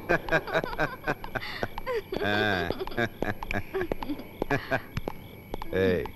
ஆ. ஏய்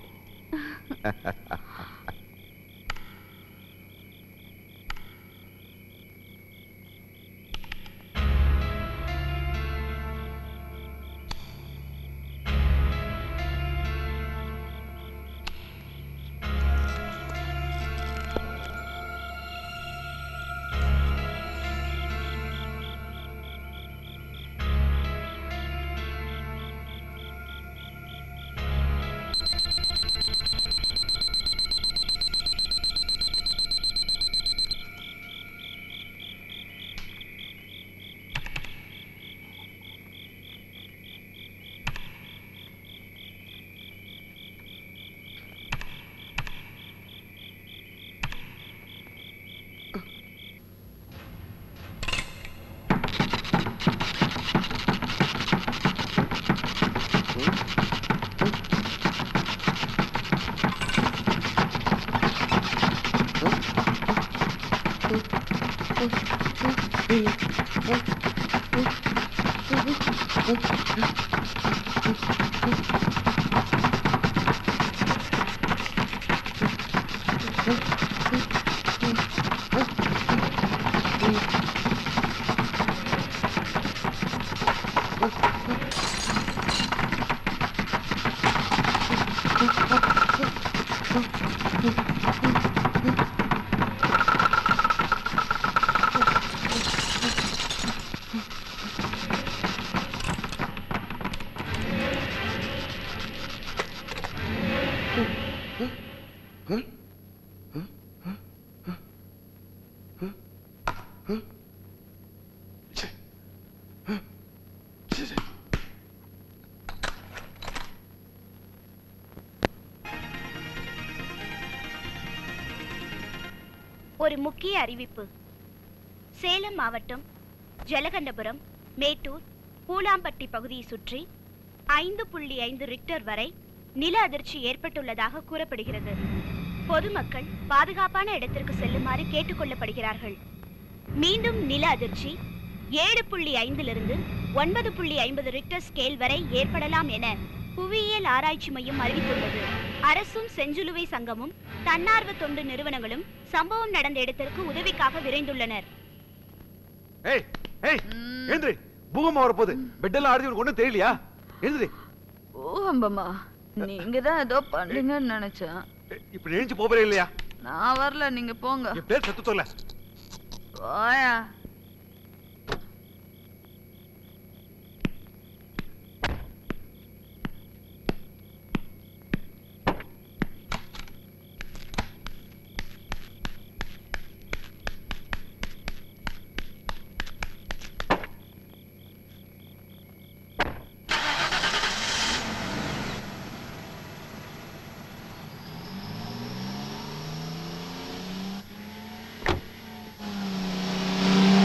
ஒரு முக்கிய அறிவிப்பு சேலம் மாவட்டம் ஜலகண்டபுரம் மேட்டூர் பூலாம்பட்டி பகுதியை சுற்றி ஐந்து புள்ளி ஐந்து ரிக்டர் வரை நில அதிர்ச்சி ஏற்பட்டுள்ளதாக கூறப்படுகிறது பொதுமக்கள் பாதுகாப்பான இடத்திற்கு செல்லுமாறு கேட்டுக்கொள்ளப்படுகிறார்கள் மீண்டும் நில அதிர்ச்சி ஏழு புள்ளி ஐந்திலிருந்து ஒன்பது புள்ளி ஐம்பது ரிக்டர் ஸ்கேல் வரை ஏற்படலாம் என புவியியல் ஆராய்ச்சி மையம் அறிவித்துள்ளது அரசும் செஞ்சிலுவை சங்கமும் தன்னார்வ தொண்டு நிறுவனங்களும் சம்பவம் நடந்த இடத்திற்கு உதவிக்காக விரைந்துள்ளனர் ஏய் ஏய் எழுந்திரி பூகம்பம் வரப்போகுது பெட்டெல்லாம் ஆடுது உனக்கு ஒண்ணும் தெரியலையா எழுந்திரி ஓம்பம்மா நீங்க தான் ஏதோ பண்ணுங்கன்னு நினைச்சேன் இப்படி எழுந்து போறே இல்லையா நான் வரல நீங்க போங்க என் பேர் சத்து சொல்ல போயா ஏய்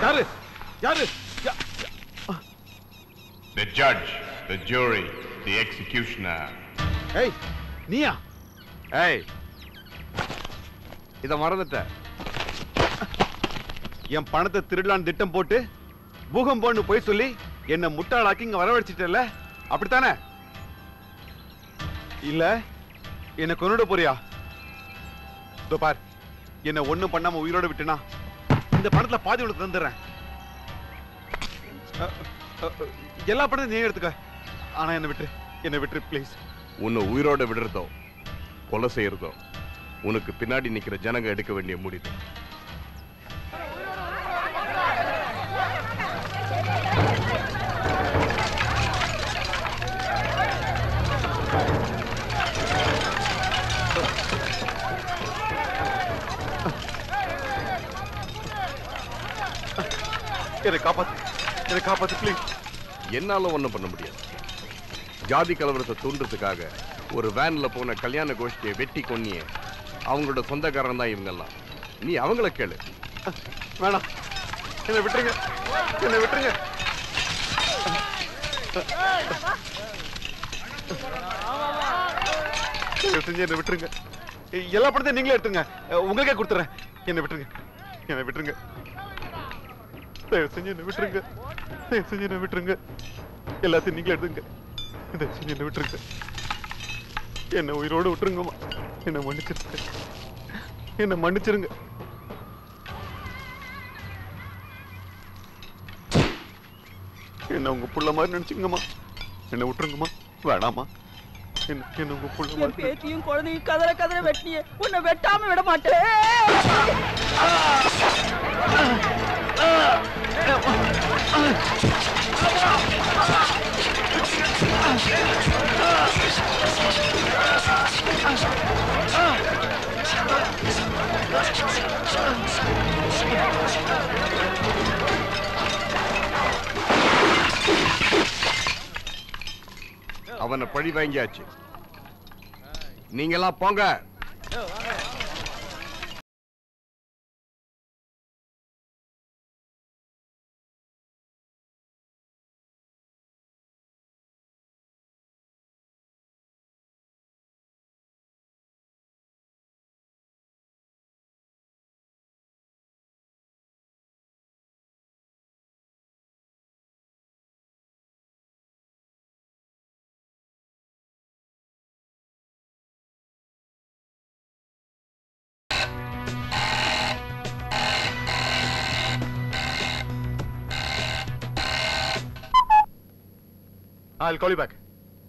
யாரு யாரு யா- The judge, the jury, the executioner. ஏய் நீயா ஏய் இத மறந்துட்ட என் பணத்தை திருடலான்னு திட்டம் போட்டு பூகம்பம்னு போய் சொல்லி என்ன முட்டாளாக்கி இங்க வரவழைச்சிட்டல அப்படித்தானே இல்ல என்ன கொன்னுட போறியா இதோ பார் என்ன ஒண்ணும் பண்ணாம உயிரோட விட்டுனா இந்த பணத்துல பாதி உனக்கு தந்துடுறேன் அ, அ, அ, எல்லா பணத்தையும் நீ எடுத்துக்க ஆனா என்ன விட்டுரு என்ன விட்டுரு ப்ளீஸ் உன்னை உயிரோட விடுறதோ கொலை செய்யறதோ உனக்கு பின்னாடி நிக்கிற ஜனங்க எடுக்க வேண்டிய முடிவு என்னை காப்பாத்து என்னை காப்பாத்து ப்ளீஸ் என்னால ஒண்ணும் பண்ண முடியாது ஜாதி கலவரத்தை தூண்டுறதுக்காக ஒரு வேன்ல போன கல்யாண கோஷ்டியை வெட்டி கொன்னியே அவங்களோட சொந்தக்காரன் தான் இவங்கெல்லாம் நீ அவங்கள கேளு வேணாம் என்னை விட்டுருங்க என்னை விட்டுருங்க தயவு செஞ்சு என்னை விட்டுருங்க எல்லா பணத்தையும் நீங்களே எடுத்துங்க உங்களுக்கே கொடுத்துறேன் என்னை விட்டுருங்க என்னை விட்டுருங்க தயவு செஞ்சு என்னை விட்டுருங்க தயவு செஞ்சு என்னை விட்டுருங்க எல்லாத்தையும் நீங்களே எடுத்துங்க தயவு செஞ்சு என்னை விட்டுருங்க என்னை உயிரோடு விட்டுருங்கம்மா என்னை மன்னிச்சிருங்க என்னை மன்னிச்சிருங்க என்ன உங்க புள்ள மாதிரி நினைச்சுங்கம்மா என்ன விட்டுருங்கம்மா வேணாமா என்ன என்ன உங்க புள்ள என் மாதிரி பேத்தியும் குழந்தையும் கதற கதற வெட்டினியே உன்னை வெட்டாம விட மாட்டேன் அவனை பழி வாங்கியாச்சு நீங்கெல்லாம் போங்க I'll call you back.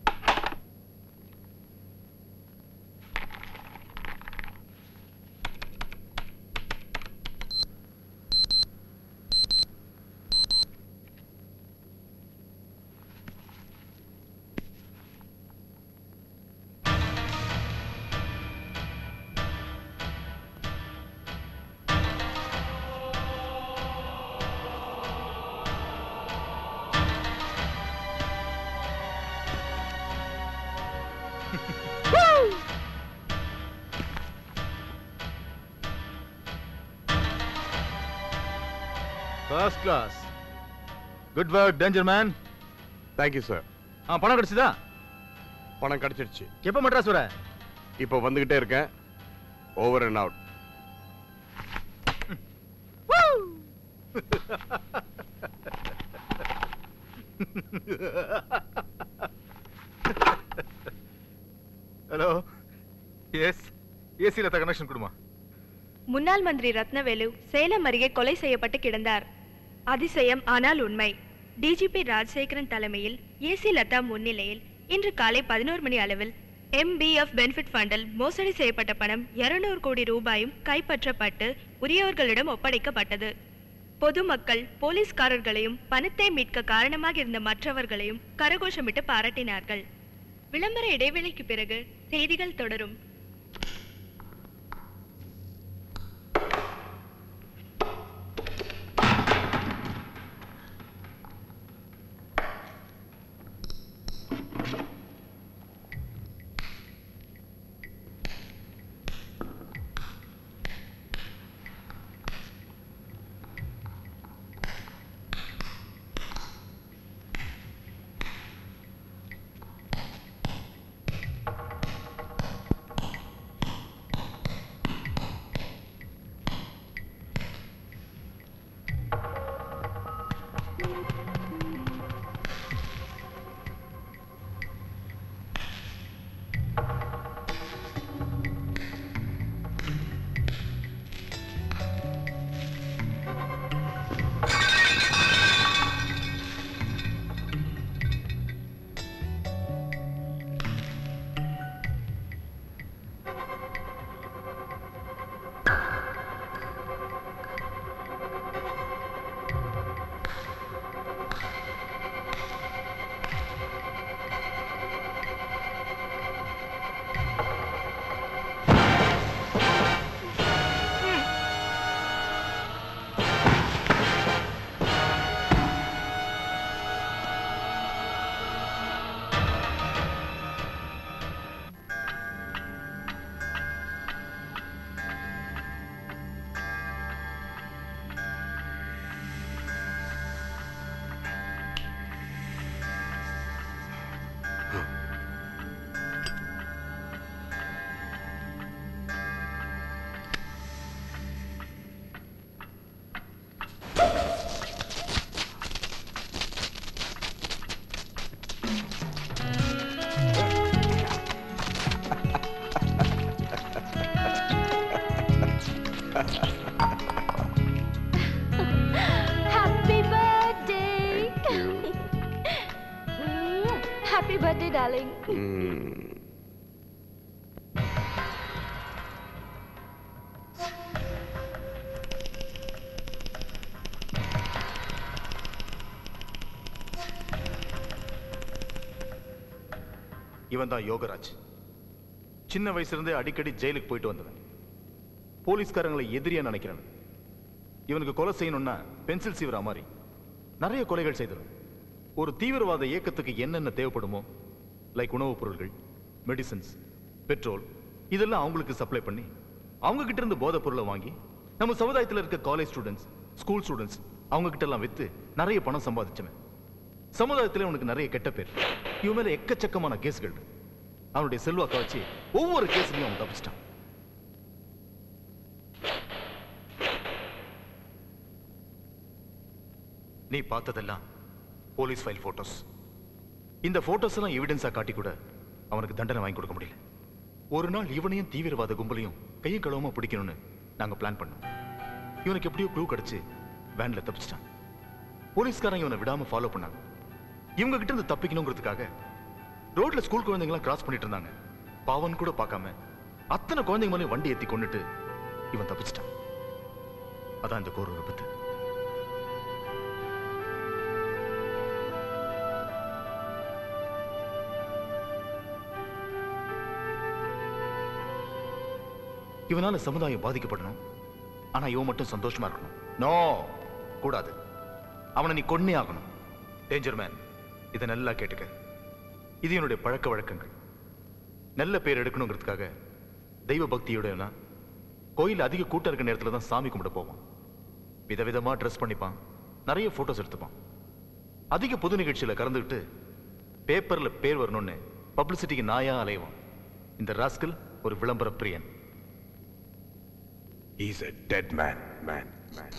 First class good work danger man thank you sir ஆ பணம் கிடைச்சதா பணம் கிடைச்சிடுச்சு எப்போ மெட்ராஸ் வர இப்போ வந்துகிட்டே இருக்கேன் over and out hello yes ஏசியில் கனெக்ஷன் கொடுமா முன்னாள் மந்திரி ரத்னவேலு சேலம் அருகே கொலை செய்யப்பட்டு கிடந்தார் அதிசயம் ஆனால் உண்மை டிஜிபி ராஜசேகரன் தலைமையில் ஏசி லதா முன்னிலையில் இன்று காலை பதினோரு மணி அளவில் எம்பிஎஃப் பெனிஃபிட் ஃபண்டில் மோசடி செய்யப்பட்ட பணம் 200 கோடி ரூபாயும் கைப்பற்றப்பட்டு உரியவர்களிடம் ஒப்படைக்கப்பட்டது பொதுமக்கள் போலீஸ்காரர்களையும் பணத்தை மீட்க காரணமாக இருந்த மற்றவர்களையும் கரகோஷமிட்டு பாராட்டினார்கள் விளம்பர இடைவேளைக்கு பிறகு செய்திகள் தொடரும் இவன் தான் யோகராஜ் சின்ன வயசுல இருந்தே அடிக்கடி ஜெயிலுக்கு போயிட்டு வந்தவன் போலீஸ்காரங்களை எதிரியா நினைக்கிறான் இவனுக்கு கொலை செய்யணும்னா பென்சில் சீவரா மாதிரி நிறைய கொலைகள் செய்தவன் ஒரு தீவிரவாத இயக்கத்துக்கு என்னென்ன தேவைப்படுமோ லைக் உணவுப் பொருட்கள் மெடிசன்ஸ் பெட்ரோல் இதெல்லாம் அவங்களுக்கு சப்ளை பண்ணி அவங்க கிட்ட இருந்து போதைப் பொருளை வாங்கி நம்ம சமுதாயத்தில் இருக்க காலேஜ் ஸ்டூடெண்ட்ஸ் ஸ்கூல் ஸ்டூடெண்ட்ஸ் அவங்க கிட்ட எல்லாம் வித்து நிறைய பணம் சம்பாதிச்சவன் சமுதாயத்துல அவனுக்கு நிறைய கெட்ட பேர் இவன் மேல எக்கச்சக்கமான கேஸ்கள் இருக்கு. அவனுடைய செல்வாக்க வச்சு ஒவ்வொரு கேஸ்லயும் அவன் தப்பிச்சிட்டான் நீ பார்த்ததெல்லாம் போலீஸ் ஃபைல் போட்டோஸ் இந்த போட்டோஸ் எல்லாம் எவிடன்ஸா காட்டி கூட அவனுக்கு தண்டனை வாங்கி கொடுக்க முடியல ஒரு நாள் இவனையும் தீவிரவாத கும்பலையும் கையும் களவுமா பிடிக்கணும்னு நாங்க பிளான் பண்ணோம் இவனுக்கு எப்படியோ க்ளூ கிடைச்சு வேன்ல தப்பிச்சிட்டான் போலீஸ்காரங்க இவனை விடாம ஃபாலோ பண்ணாங்க இவங்க கிட்ட இருந்து தப்பிக்கணுங்கிறதுக்காக ரோட்ல ஸ்கூல் குழந்தைங்களாம் கிராஸ் பண்ணிட்டு இருந்தாங்க பாவன் கூட பார்க்காம அத்தனை குழந்தைங்க மேலே வண்டி ஏத்தி கொண்டுட்டு இவன் தப்பிச்சிட்டான் அதான் இந்த கோர விபத்து இவனால சமுதாயம் பாதிக்கப்படணும் ஆனா இவன் மட்டும் சந்தோஷமா இருக்கணும் நோ கூடாது அவனை நீ கொன்னே ஆகணும் டேஞ்சர் மேன் இதை நல்லா கேட்டுக்க இது என்னுடைய பழக்க வழக்கங்கள் நல்ல பேர் எடுக்கணுங்கிறதுக்காக தெய்வ பக்தியோட கோயில் அதிக கூட்டம் இருக்க நேரத்துல தான் சாமி கும்பிட போவான் விதவிதமா ட்ரெஸ் பண்ணிப்பான் நிறைய போட்டோஸ் எடுத்துப்பான் அதிக பொது நிகழ்ச்சியில கலந்துக்கிட்டு பேப்பர்ல பேர் வரணும்னு பப்ளிசிட்டிக்கு நாயா அலைவான் இந்த ராஸ்கல் ஒரு விளம்பர பிரியன் He's a dead man, man, man.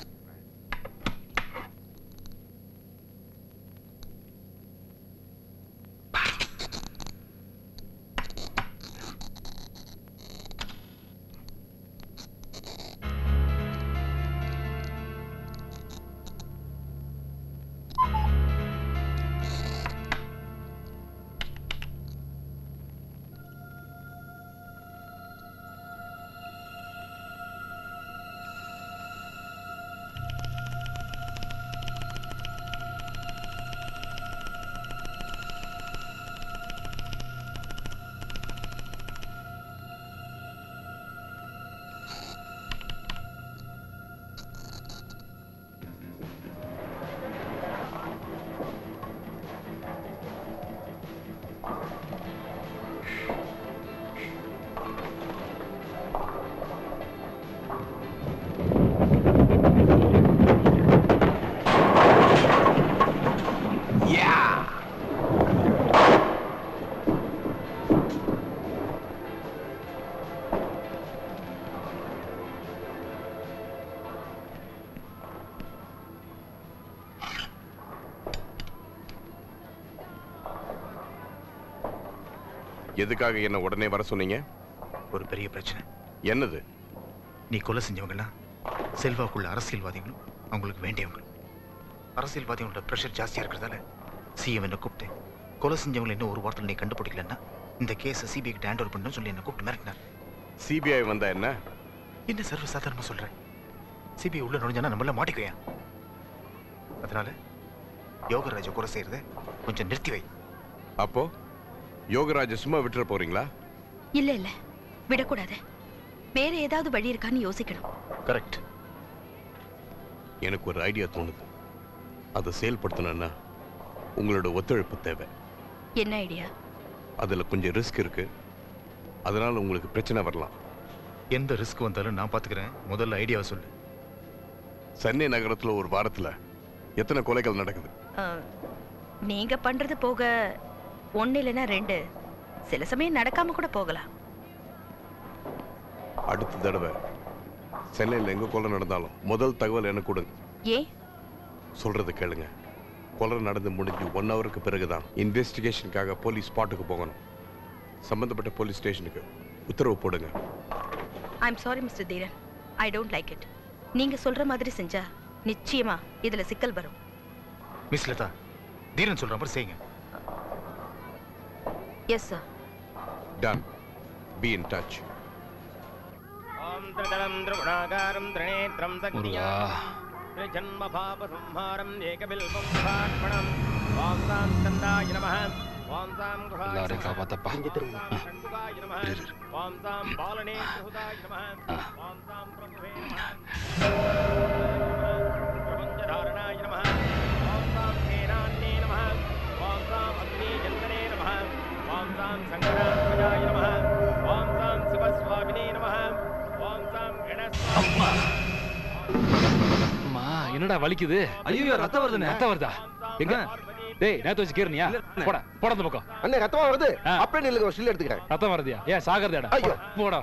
எதுக்காக என்ன உடனே வர சொன்னீங்க ஒரு பெரிய பிரச்சனை என்னது நீ கொலை செஞ்சவங்கலாம் செல்வாக்குள்ள அரசியல்வாதிகளும் அவங்களுக்கு வேண்டியவங்களும் அரசியல்வாதிகளோட ப்ரெஷர் ஜாஸ்தியா இருக்கிறதால சிஎம் என்ன கூப்பிட்டு கொலை செஞ்சவங்களை இன்னும் ஒரு வாரத்தில் நீ கண்டுபிடிக்கலன்னா இந்த கேஸை சிபிஐ கிட்ட ஹேண்ட் ஓவர் பண்ணு சொல்லி என்ன கூப்பிட்டு மிரட்டினார் சிபிஐ வந்தா என்ன என்ன சர்வ சாதாரணமா சொல்றேன் சிபிஐ உள்ள நுழைஞ்சானா நம்மள மாட்டிக்குவேன் அதனால யோகராஜ கொலை செய்யறத கொஞ்சம் நிறுத்தி வை அப்போ யோகராஜ சும்மா விட்டுற போறீங்களா இல்ல இல்ல விடக்கூடாது வேற ஏதாவது வழி இருக்கான்னு யோசிக்கணும் கரெக்ட் எனக்கு ஒரு ஐடியா தோணுது அதை செயல்படுத்தணும்னா உங்களோட ஒத்துழைப்பு தேவை என்ன ஐடியா அதுல கொஞ்சம் ரிஸ்க் இருக்கு அதனால உங்களுக்கு பிரச்சனை வரலாம் எந்த ரிஸ்க் வந்தாலும் நான் பாத்துக்கிறேன் முதல்ல ஐடியாவை சொல்லு சென்னை நகரத்துல ஒரு வாரத்துல எத்தனை கொலைகள் நடக்குது அஹ், நீங்க பண்றது போக ஒண்ணு இல்லைன்னா ரெண்டு சில சமயம் நடக்காம கூட போகலாம் அடுத்த தடவை சென்னையில் எங்க கொலை நடந்தாலும் முதல் தகவல் எனக்கு கொடுங்க ஏன் சொல்றது கேளுங்க கொலை நடந்து முடிஞ்சு ஒன் ஹவருக்கு பிறகுதான் இன்வெஸ்டிகேஷனுக்காக போலீஸ் ஸ்பாட்டுக்கு போகணும் சம்பந்தப்பட்ட போலீஸ் ஸ்டேஷனுக்கு உத்தரவு போடுங்க I am sorry mister Theeran I don't like it நீங்க சொல்ற மாதிரி செஞ்சா நிச்சயமா இதுல சிக்கல் வரும் மிஸ் லதா தீரன் சொல்ற மாதிரி செய்யுங்க yes sir done be in touch ஜன்மபாபசம்ஹாரம் ஏகபில்பம் பாட்மணம் வாசாந்தந்தாய நமः எல்லாரையும் காப்பாத்தப்பா இங்க திரும்ப இரு, இரு. அம்மா என்னடா வலிக்குது ஐயோ ரத்தம் வருதுண்ணே ரத்தம் வருதா எங்க டேய் நேத்து வச்சு கேருனியா போடா போடா அந்த பக்கம் அண்ணே ரத்தமா வருது ஆ. அப்படியே நில்லுங்க ஒரு ஸ்டில் எடுத்துக்கிறேன் ரத்தம் வருதியா ஏன் சாகிறதாடா ஐயோ. போடா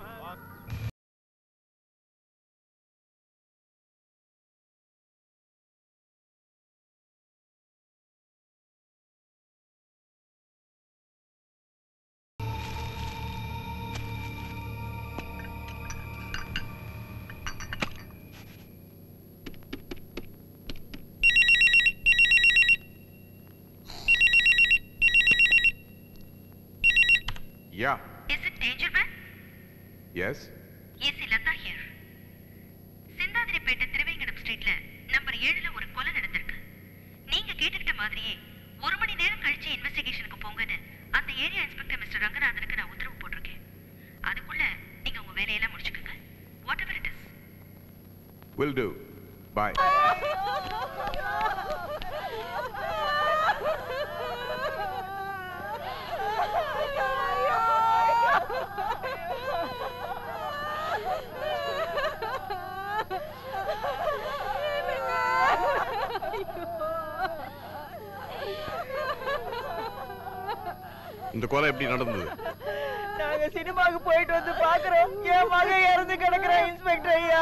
யா Is it danger, man? Yes AC Latha here Chintadripet Thiruvengadam ஸ்ட்ரீட்ல நம்பர் ஏழுல ஒரு கொலை நடந்திருக்கு நீங்க கேட்டுக்கிட்ட மாதிரியே ஒரு மணி நேரம் கழிச்சு இன்வெஸ்டிகேஷனுக்கு போங்கன்னு அந்த ஏரியா இன்ஸ்பெக்டர் மிஸ்டர் ரங்கநாதனுக்கு நான் உத்தரவு போட்டிருக்கேன் அதுக்குள்ள நீங்க உங்க வேலையெல்லாம் முடிச்சுக்கோங்க whatever it is will do bye இந்த கொலை எப்படி நடந்தது நாங்க சினிமாக்கு போயிட்டு வந்து பாக்குறோம் என் மகன் இறந்து கிடக்குற இன்ஸ்பெக்டர் ஐயா